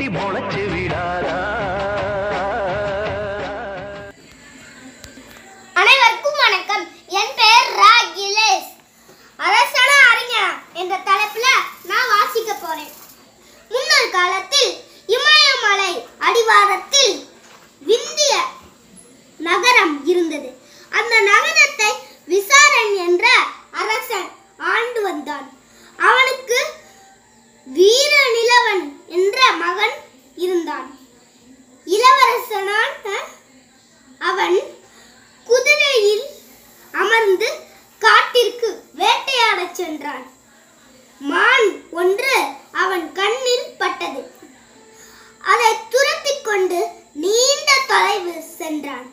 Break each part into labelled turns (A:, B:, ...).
A: கொடி முளைச்சு விடாதா
B: அனைவருக்கும் வணக்கம் என் பெயர் ரா கிலேஷ் அரசன அறிஞர் என்ற தலைப்புல நான் வாசிக்க போறேன் முன்னொரு காலத்தில் இமயமலை அடிவாரத்தில் விந்திய நகரம் இருந்தது அந்த நகரத்தை விசாரன் என்ற அரசன் ஆண்டு வந்தான் அவனுக்கு வீர நிலவன் என்ற மகன் இருந்தான் இளவரசனான அவன் குதிரையில் அமர்ந்து காட்டிற்கு வேட்டையாடச் சென்றான் மான் ஒன்று அவன் கண்ணில் பட்டது அதை துரத்திக் கொண்டு நீண்ட தொலைவு சென்றான்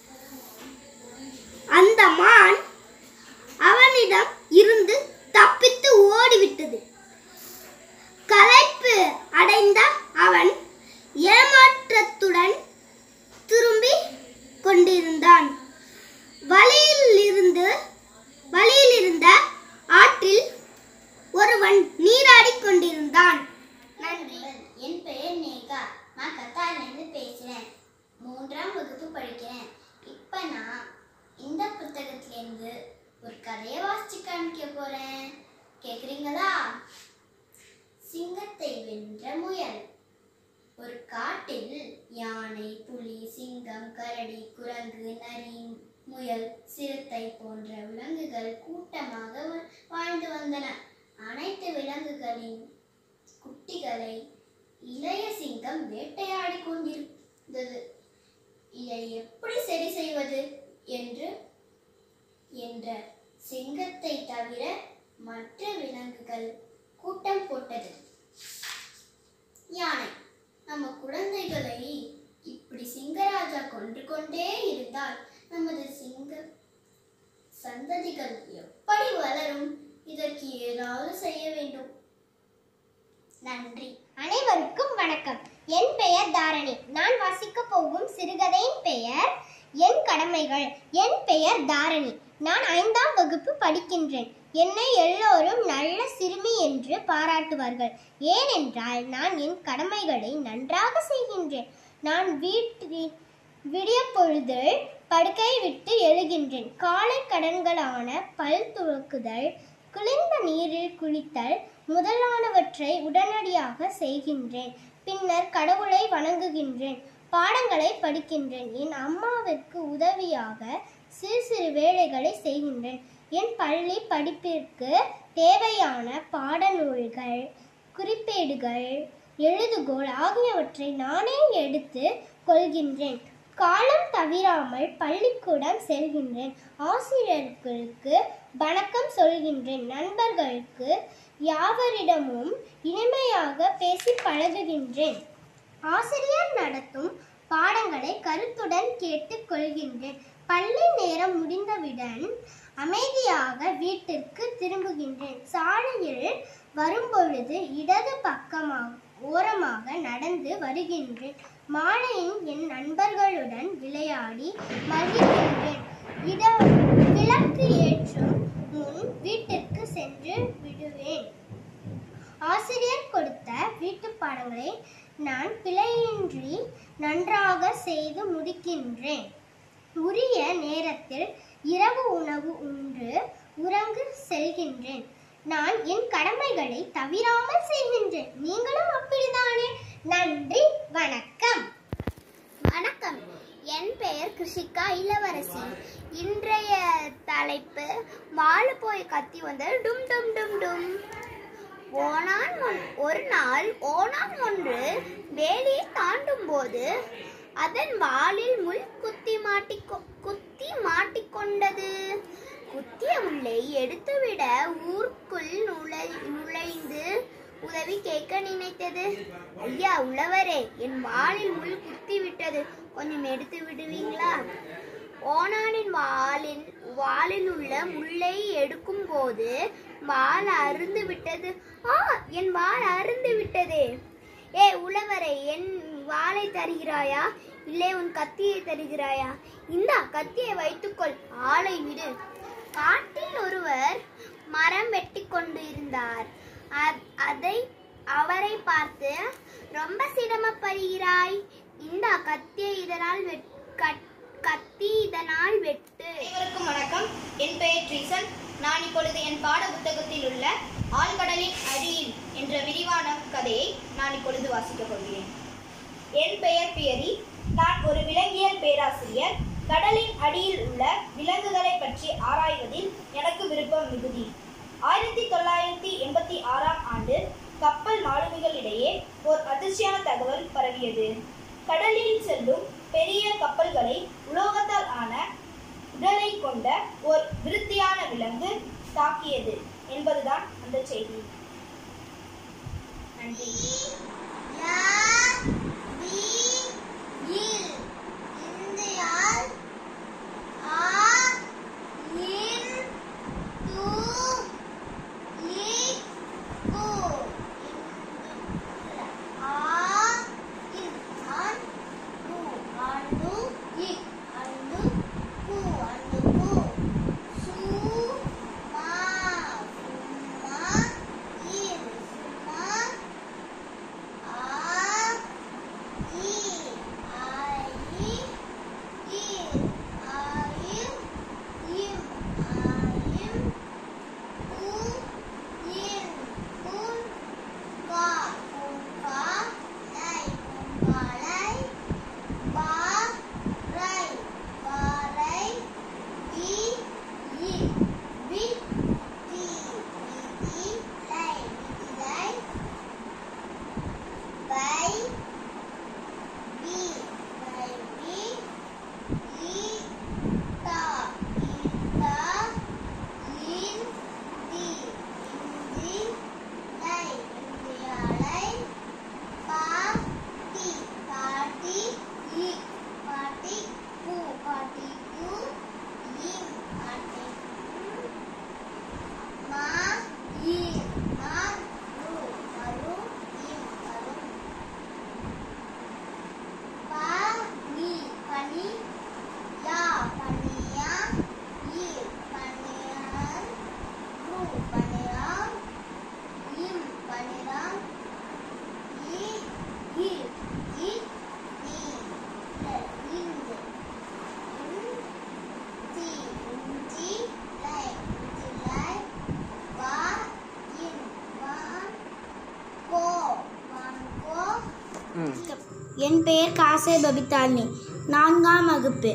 B: அந்த மான் அவனிடம் இருந்து தப்பித்து ஓடிவிட்டது களைப்பு அடைந்த அவன் ஏமாற்றத்துடன் திரும்பி கொண்டிருந்தான் வழியில் இருந்து வழியில் இருந்த ஆற்றில் ஒருவன் நீராடிக் கொண்டிருந்தான் நன்றி
C: என் பெயர் நேகா நான் கத்தாரிலேருந்து பேசுகிறேன் மூன்றாம் வகுப்பு படிக்கிறேன் இப்போ நான் இந்த புத்தகத்திலேருந்து ஒரு கதையை வாசிச்சு காமிக்க போகிறேன் கேட்குறீங்களா சிங்கத்தை வென்ற முயல் ஒரு காட்டில் யானை புலி சிங்கம் கரடி குரங்கு நரி முயல் சிறுத்தை போன்ற விலங்குகள் கூட்டமாக வ- வாழ்ந்து வந்தன அனைத்து விலங்குகளின் குட்டிகளை இளைய சிங்கம் வேட்டையாடி கொண்டிருந்தது இதை எப்படி சரி செய்வது என்று என்ற சிங்கத்தை தவிர மற்ற விலங்குகள் கூட்டம் போட்டது யானை நம்ம குழந்தைகளை இப்படி சிங்கராஜா கொன்று கொண்டே இருந்தால் நமது சிங்க சந்ததிகள் எப்படி வளரும் இதற்கு ஏதாவது செய்ய வேண்டும் நன்றி
B: அனைவருக்கும் வணக்கம் என் பெயர் தாரணி நான் வாசிக்க போகும் சிறுகதையின் பெயர் என் கடமைகள் என் பெயர் தாரணி நான் ஐந்தாம் வகுப்பு படிக்கின்றேன் என்னை எல்லோரும் நல்ல சிறுமி என்று பாராட்டுவார்கள் ஏனென்றால் நான் என் கடமைகளை நன்றாக செய்கின்றேன் நான் வீட்டில் விடிய பொழுது படுக்கையை விட்டு எழுகின்றேன் காலை கடன்களான பல் துலக்குதல் குளிர்ந்த நீரில் குளித்தல் முதலானவற்றை உடனடியாக செய்கின்றேன் பின்னர் கடவுளை வணங்குகின்றேன் பாடங்களை படிக்கின்றேன் என் அம்மாவிற்கு உதவியாக சிறு சிறு வேலைகளை செய்கின்றேன் என் பள்ளி படிப்பிற்கு தேவையான பாடநூல்கள் குறிப்பேடுகள் எழுதுகோல் ஆகியவற்றை நானே எடுத்து கொள்கின்றேன் காலம் தவிராமல் பள்ளிக்கூடம் செல்கின்றேன் ஆசிரியர்களுக்கு வணக்கம் சொல்கின்றேன் நண்பர்களுக்கு யாவரிடமும் இனிமையாக பேசி பழகுகின்றேன் ஆசிரியர் நடத்தும் பாடங்களை கருத்துடன் கேட்டுக் கொள்கின்றேன் பள்ளி நேரம் முடிந்தவுடன் அமைதியாக வீட்டிற்கு திரும்புகின்றேன் சாலையில் வரும்பொழுது இடது பக்கமாக ஓரமாக நடந்து வருகின்றேன் மாலையில் என் நண்பர்களுடன் விளையாடி மகிழ்கின்றேன் இட விளக்கு ஏற்றும் முன் வீட்டிற்கு சென்று விடுவேன் ஆசிரியர் கொடுத்த வீட்டுப் பாடங்களை நான் பிழையின்றி நன்றாக செய்து முடிக்கின்றேன் உரிய நேரத்தில் இரவு உணவு உண்டு உறங்கு செல்கின்றேன் நான் என் கடமைகளை தவிராமல் செய்கின்றேன் நீங்களும் அப்படிதானே நன்றி வணக்கம்
C: வணக்கம் என் பெயர் கிருஷிகா இளவரசி இன்றைய தலைப்பு வாழ போய் கத்தி வந்தது டும் டும் டும் டும் ஓணான் ஒன்- ஒரு நாள் ஓணான் ஒன்று வேலியை தாண்டும் போது அதன் வாலில் முள் குத்தி மாட்டிக்கொ குத்தி மாட்டிக்கொண்டது குத்திய முள்ளை எடுத்துவிட ஊருக்குள் நுழை நுழைந்து உதவி கேட்க நினைத்தது ஐயா உழவரே என் வாலில் முள் குத்தி விட்டது கொஞ்சம் எடுத்து விடுவீங்களா ஓனானின் வாலில் வாலில் உள்ள முள்ளை எடுக்கும் போது வால் அருந்து விட்டது ஆ என் வால் அருந்து விட்டது ஏ உழவரே என் வாளை தருகிறாயா இல்லை உன் கத்தியை தருகிறாயா இந்தா கத்தியை வைத்துக்கொள் ஆளை விடு காட்டில் ஒருவர் மரம் வெட்டி கொண்டு இருந்தார் அ- அதை அவரை பார்த்து ரொம்ப சிரமப்படுகிறாய் இந்த கத்தியை இதனால் வெட் கட்- கத்தி இதனால் வெட்டு
A: அனைவருக்கும் வணக்கம் என் பெயர் ட்ரீசன் நான் இப்பொழுது என் பாட புத்தகத்தில் உள்ள ஆழ்கடலின் அடியில் என்ற விரிவான கதையை நான் இப்பொழுது வாசிக்கப் போகிறேன் என் பெயர் பியரி நான் ஒரு விலங்கியல் பேராசிரியர் கடலின் அடியில் உள்ள விலங்குகளை பற்றி ஆராய்வதில் எனக்கு விருப்பம் மிகுதி ஆயிரத்தி தொள்ளாயிரத்தி எண்பத்தி ஆறாம் ஆண்டு கப்பல் மாலுமிகளிடையே ஓர் அதிர்ச்சியான தகவல் பரவியது கடலில் செல்லும் பெரிய கப்பல்களை உலோகத்தால் ஆன உடலை கொண்ட ஓர் விருத்தியான விலங்கு தாக்கியது என்பதுதான் அந்த செய்தி நன்றி
D: என் பெயர் காசே பபிதாலினி நான்காம் வகுப்பு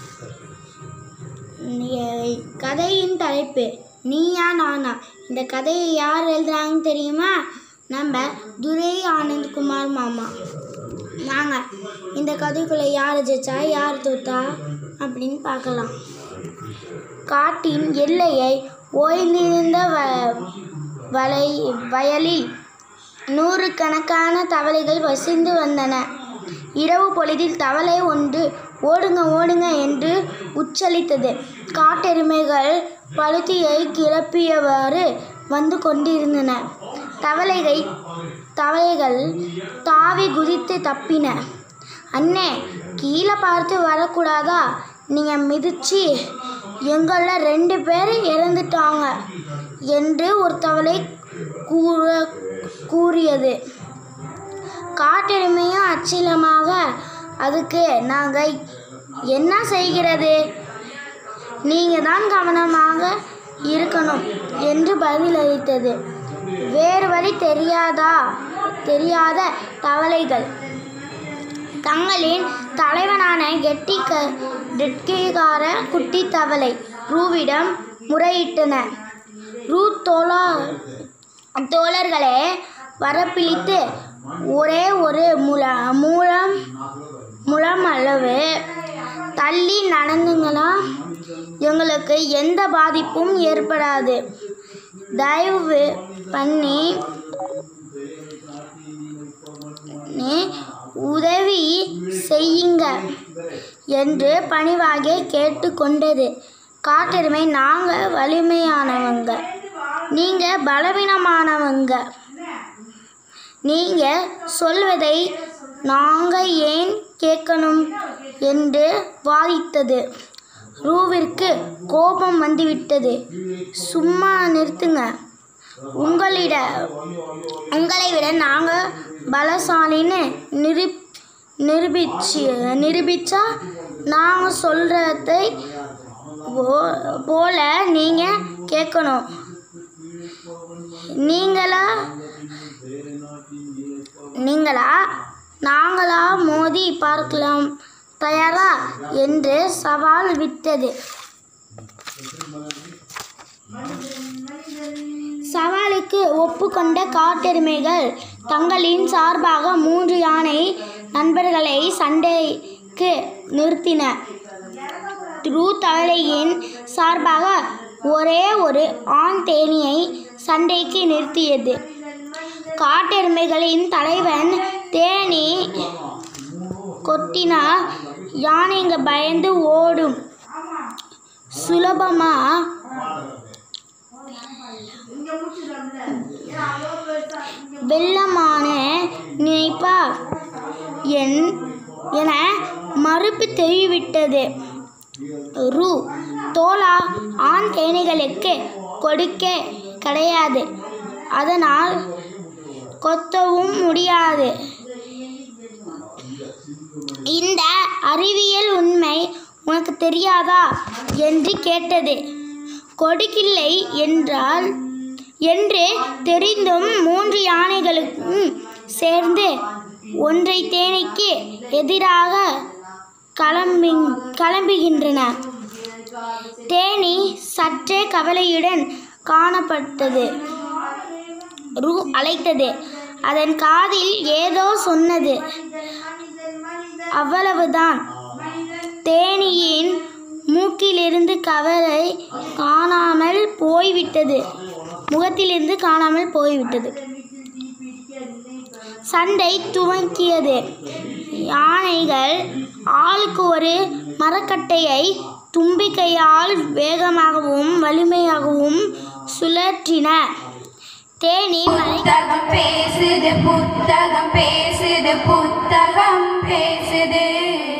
D: எ- கதையின் தலைப்பு நீயா நானா இந்த கதையை யார் எழுதுறாங்கன்னு தெரியுமா நம்ம துரை ஆனந்த்குமார் மாமா வாங்க இந்த கதைக்குள்ளே யார் ஜெயிச்சா யார் தோத்தா அப்படின்னு பார்க்கலாம் காட்டின் எல்லையை ஓய்ந்திருந்த வ வலை வயலில் நூறுக்கணக்கான தவளைகள் வசிந்து வந்தன இரவு பொழுதில் தவளை ஒன்று ஓடுங்க ஓடுங்க என்று உச்சரித்தது காட்டெருமைகள் பழுத்தியை கிளப்பியவாறு வந்து கொண்டிருந்தன தவளைகள் தவளைகள் தாவி குதித்து தப்பின அண்ணே கீழே பார்த்து வரக்கூடாதா நீங்கள் மிதிச்சு எங்களில் ரெண்டு பேர் இறந்துட்டாங்க என்று ஒரு தவளை கூற கூறியது காட்டெருமையும் அச்சிலமாக அதுக்கு நாங்கள் என்ன செய்கிறது நீங்கள் தான் கவனமாக இருக்கணும் என்று பதிலளித்தது வேறு வழி தெரியாதா தெரியாத தவளைகள் தங்களின் தலைவனான கெட்டிக்க கெட்டிக்கார குட்டி தவளை ரூவிடம் முறையிட்டன ரூ தோழா தோழர்களே வரப்பிழித்து ஒரே ஒரு முல மூலம் முலம் அளவு தள்ளி நடந்துங்களா எங்களுக்கு எந்த பாதிப்பும் ஏற்படாது தயவு பண்ணி நீ உதவி செய்யுங்க என்று பணிவாக கேட்டுக்கொண்டது காட்டெருமை நாங்கள் வலிமையானவங்க நீங்கள் பலவீனமானவங்க நீங்கள் சொல்வதை நாங்கள் ஏன் கேட்கணும் என்று வாதித்தது ரூவிற்கு கோபம் வந்துவிட்டது சும்மா நிறுத்துங்க உங்களிட உங்களை விட நாங்கள் பலசாலின்னு நிரூப் நிரூபிச்சு நிரூபிச்சா நாங்கள் சொல்கிறதை போல நீங்கள் கேட்கணும் நீங்களா நீங்களா நாங்களா மோதி பார்க்கலாம் தயாரா என்று சவால் விட்டது சவாலுக்கு ஒப்புக்கொண்ட காட்டெருமைகள் தங்களின் சார்பாக மூன்று யானை நண்பர்களை சண்டைக்கு நிறுத்தின த்ரூ தவளையின் சார்பாக ஒரே ஒரு ஆண் தேனியை சண்டைக்கு நிறுத்தியது காட்டெருமைகளின் தலைவன் தேனி கொட்டினா யானைங்க பயந்து ஓடும் சுலபமா வெள்ளமான நினைப்பா என் என மறுப்பு தெரிவித்தது ரூ தோலா ஆண் தேனிகளுக்கு கொடுக்க கிடையாது அதனால் கொத்தவும் முடியாது இந்த அறிவியல் உண்மை உனக்கு தெரியாதா என்று கேட்டது கொடுக்கில்லை என்றால் என்று தெரிந்தும் மூன்று யானைகளுக்கும் சேர்ந்து ஒன்றை தேனிக்கு எதிராக கிளம்பி கிளம்புகின்றன தேனி சற்றே கவலையுடன் காணப்பட்டது ரூ அழைத்தது அதன் காதில் ஏதோ சொன்னது அவ்வளவுதான் தேனியின் மூக்கிலிருந்து கவலை காணாமல் போய்விட்டது முகத்திலிருந்து காணாமல் போய்விட்டது சண்டை துவங்கியது யானைகள் ஆளுக்கு ஒரு மரக்கட்டையை தும்பிக்கையால் வேகமாகவும் வலிமையாகவும் சுழற்றின தேனி மலை
E: புத்தகம் பேசுது புத்தகம் பேசுது புத்தகம் பேசுது